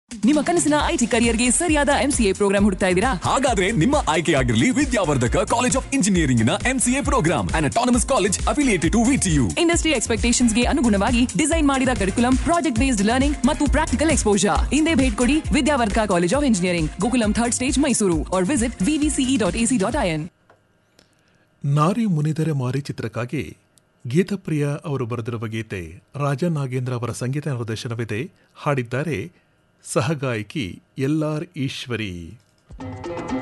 ನಿಮ್ಮ ಕನಸಿನ ಐಟಿ ಕರಿಯರ್ಗೆ ಸರಿಯಾದ ಎಂಸಿಎ ಪ್ರೋಗ್ರಾಂ ಹುಡುಕ್ತಾ ಇದ್ದೀರಾ ಹಾಗಾದ್ರೆ ನಿಮ್ಮ ಆಯ್ಕೆಯಾಗಿರಲಿ ವಿದ್ಯಾವರ್ಧಕ ಕಾಲೇಜ್ ಆಫ್ ಇಂಜಿನಿಯರಿಂಗ್ ನ MCA program and autonomous college affiliated to VTU industry ಎಕ್ಸ್ಪೆಕ್ಟೇಷನ್ಸ್ಗೆ ಅನುಗುಣವಾಗಿ ಡಿಸೈನ್ ಮಾಡಿದ ಕರಿಕುಲಂ ಪ್ರಾಜೆಕ್ಟ್ ಬೇಸ್ಡ್ ಲರ್ನಿಂಗ್ ಮತ್ತು ಪ್ರಾಕ್ಟಿಕಲ್ ಎಕ್ಸ್ಪೋಜರ್ ಹಿಂದೆ ಭೇಟಿ ಕೊಡಿ Vidyavardhaka college of engineering Gokulam third stage Mysuru or visit VVCE dot AC dot IN ನಾರಿ ಮುನಿದರೆ ಮಾರಿ ಚಿತ್ರಕ್ಕಾಗಿ ಗೀತಪ್ರಿಯ ಅವರು ಬರೆದಿರುವ ಗೀತೆ ರಾಜ ನಾಗೇಂದ್ರ ಅವರ ಸಂಗೀತ ನಿರ್ದೇಶನವಿದೆ ಹಾಡಿದ್ದಾರೆ ಸಹಗಾಯಕಿ ಎಲ್ ಆರ್ ಈಶ್ವರಿ